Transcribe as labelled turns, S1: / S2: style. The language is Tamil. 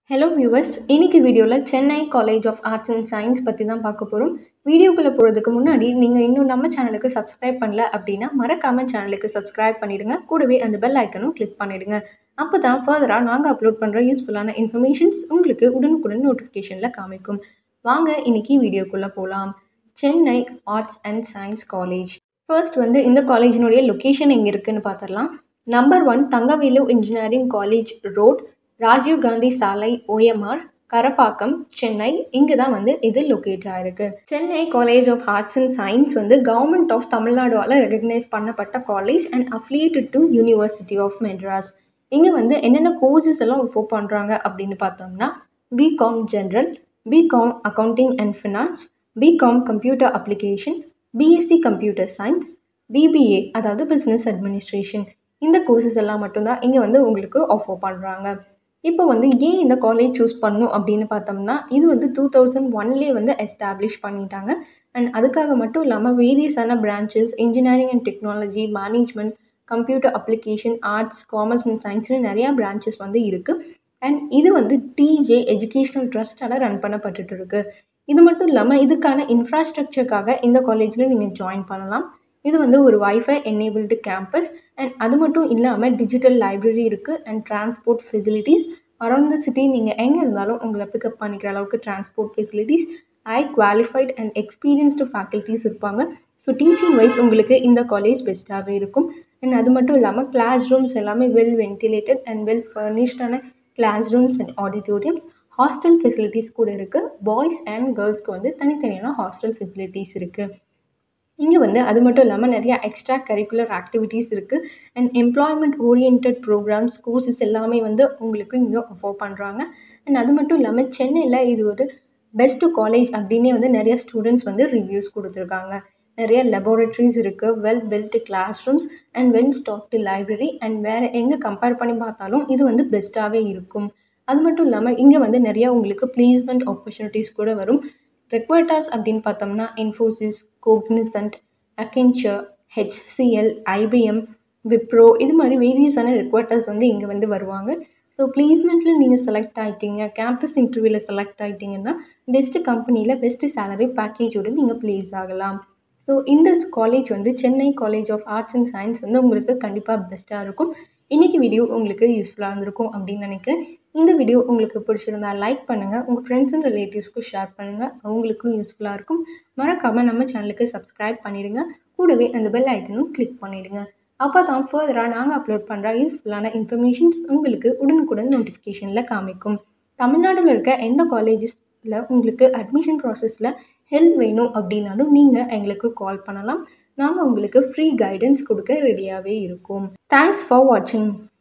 S1: ஹலோ வியூவர்ஸ் இன்னைக்கு வீடியோவில் Chennai college of arts and science பற்றி தான் பார்க்க போகிறோம் வீடியோக்குள்ளே போகிறதுக்கு முன்னாடி நீங்கள் இன்னும் நம்ம சேனலுக்கு சப்ஸ்கிரைப் பண்ணல அப்படின்னா மறக்காமல் சேனலுக்கு சப்ஸ்கிரைப் பண்ணிடுங்க கூடவே அந்த பெல் ஐக்கனும் கிளிக் பண்ணிடுங்க அப்போ தான் ஃபர்தராக நாங்கள் அப்லோட் பண்ணுற யூஸ்ஃபுல்லான இன்ஃபர்மேஷன்ஸ் உங்களுக்கு உடனுக்குடன் நோட்டிஃபிகேஷனில் காமிக்கும் வாங்க இன்னைக்கு வீடியோக்குள்ளே போகலாம் Chennai arts and science college first வந்து இந்த காலேஜினுடைய லொக்கேஷன் எங்கே இருக்குன்னு பார்த்துடலாம் number one Thangavelu engineering college road Rajiv Gandhi சாலை ஓஎம்ஆர் கரப்பாக்கம் சென்னை இங்கே தான் வந்து இது லொக்கேட் ஆயிருக்கு Chennai college of arts and science வந்து கவர்மெண்ட் ஆஃப் தமிழ்நாடுவால் ரெகக்னைஸ் பண்ணப்பட்ட college and affiliated to university of Madras இங்கே வந்து என்னென்ன கோர்சஸ் எல்லாம் ஒஃபோ பண்ணுறாங்க அப்படின்னு பார்த்தோம்னா BCom general BCom accounting and finance BCom computer application BSc computer science BBA அதாவது பிஸ்னஸ் அட்மினிஸ்ட்ரேஷன் இந்த கோர்சஸ் எல்லாம் மட்டும்தான் இங்கே வந்து உங்களுக்கு ஆஃபர் பண்ணுறாங்க இப்போ வந்து ஏன் இந்த காலேஜ் சூஸ் பண்ணணும் அப்படின்னு பார்த்தோம்னா இது வந்து டூ தௌசண்ட் ஒன்லேயே வந்து எஸ்டாப்ளிஷ் பண்ணிட்டாங்க அண்ட் அதுக்காக மட்டும் இல்லாமல் வேரியஸான branches engineering and technology management computer application arts commerce and சயின்ஸ்னு நிறையா பிரான்ச்சஸ் வந்து இருக்குது அண்ட் இது வந்து டிஜே எஜுகேஷ்னல் ட்ரஸ்ட்டால் ரன் பண்ணப்பட்டுட்டு இருக்கு இது மட்டும் இல்லாமல் இதுக்கான இன்ஃப்ராஸ்ட்ரக்சருக்காக இந்த காலேஜில் நீங்கள் ஜாயின் பண்ணலாம் இது வந்து ஒரு வைஃபை எனேபிள்டு கேம்பஸ் அண்ட் அது மட்டும் இல்லாமல் டிஜிட்டல் லைப்ரரி இருக்குது and transport facilities around the city நீங்கள் எங்கே இருந்தாலும் உங்களை பிக்கப் பண்ணிக்கிற அளவுக்கு transport facilities high qualified and experienced faculties இருப்பாங்க ஸோ டீச்சிங் வைஸ் உங்களுக்கு இந்த காலேஜ் பெஸ்ட்டாகவே இருக்கும் அண்ட் அது மட்டும் இல்லாமல் கிளாஸ் ரூம்ஸ் எல்லாமே வெல் வென்டிலேட்டட் அண்ட் வெல் ஃபர்னிஷ்டான class rooms and auditoriums hostel facilities கூட இருக்குது பாய்ஸ் அண்ட் கேர்ள்ஸ்க்கு வந்து தனித்தனியான ஹாஸ்டல் ஃபெசிலிட்டிஸ் இருக்குது இங்கே வந்து அது மட்டும் இல்லாமல் நிறையா எக்ஸ்ட்ரா கரிக்குலர் ஆக்டிவிட்டீஸ் இருக்குது and employment orient programs courses எல்லாமே வந்து உங்களுக்கு இங்கே ஆஃபர் பண்ணுறாங்க அண்ட் அது மட்டும் இல்லாமல் சென்னையில் இது ஒரு பெஸ்ட்டு காலேஜ் அப்படின்னே வந்து நிறைய ஸ்டூடெண்ட்ஸ் வந்து ரிவ்யூஸ் கொடுத்துருக்காங்க நிறைய லெபார்ட்ரிஸ் இருக்குது well built class rooms and well stocked library and வேறு எங்கே கம்பேர் பண்ணி பார்த்தாலும் இது வந்து பெஸ்ட்டாகவே இருக்கும் அது மட்டும் இல்லாமல் இங்கே வந்து நிறையா உங்களுக்கு ப்ளேஸ்மெண்ட் ஆப்பர்ச்சுனிட்டிஸ் கூட வரும் ரெக்வர்டாஸ் அப்படின்னு பார்த்தோம்னா Infosys Cognizant Accenture HCL IBM Wipro இது மாதிரி வேரியஸான ரெக்வர்டர்ஸ் வந்து இங்கே வந்து வருவாங்க ஸோ பிளேஸ்மெண்ட்டில் நீங்கள் செலக்ட் ஆகிட்டீங்க கேம்பஸ் இன்டர்வியூவில் செலக்ட் ஆகிட்டீங்கன்னா பெஸ்ட்டு கம்பெனியில் பெஸ்ட்டு சேலரி பேக்கேஜோடு நீங்கள் ப்ளேஸ் ஆகலாம் ஸோ இந்த காலேஜ் வந்து Chennai college of arts and science வந்து உங்களுக்கு கண்டிப்பாக பெஸ்ட்டாக இருக்கும் இன்றைக்கி வீடியோ உங்களுக்கு யூஸ்ஃபுல்லாக இருந்திருக்கும் அப்படின்னு நினைக்கிறேன் இந்த வீடியோ உங்களுக்கு பிடிச்சிருந்தா லைக் பண்ணுங்கள் உங்கள் ஃப்ரெண்ட்ஸ் அண்ட் ரிலேட்டிவ்ஸ்க்கும் ஷேர் பண்ணுங்கள் அவங்களுக்கும் யூஸ்ஃபுல்லாக இருக்கும் மறக்காமல் நம்ம சேனலுக்கு சப்ஸ்கிரைப் பண்ணிவிடுங்க கூடவே அந்த பெல் ஐக்கனும் கிளிக் பண்ணிவிடுங்க அப்போ தான் ஃபர்தராக நாங்கள் அப்லோட் பண்ணுற யூஸ்ஃபுல்லான இன்ஃபர்மேஷன்ஸ் உங்களுக்கு உடனுக்குடன் நோட்டிஃபிகேஷனில் காமிக்கும் தமிழ்நாட்டில் இருக்க எந்த காலேஜஸில் உங்களுக்கு அட்மிஷன் ப்ராசஸில் ஹெல்ப் வேணும் அப்படின்னாலும் நீங்கள் எங்களுக்கு கால் பண்ணலாம் நாங்கள் உங்களுக்கு ஃப்ரீ கைடன்ஸ் கொடுக்க ரெடியாகவே இருக்கோம் தேங்க்ஸ் ஃபார் வாட்சிங்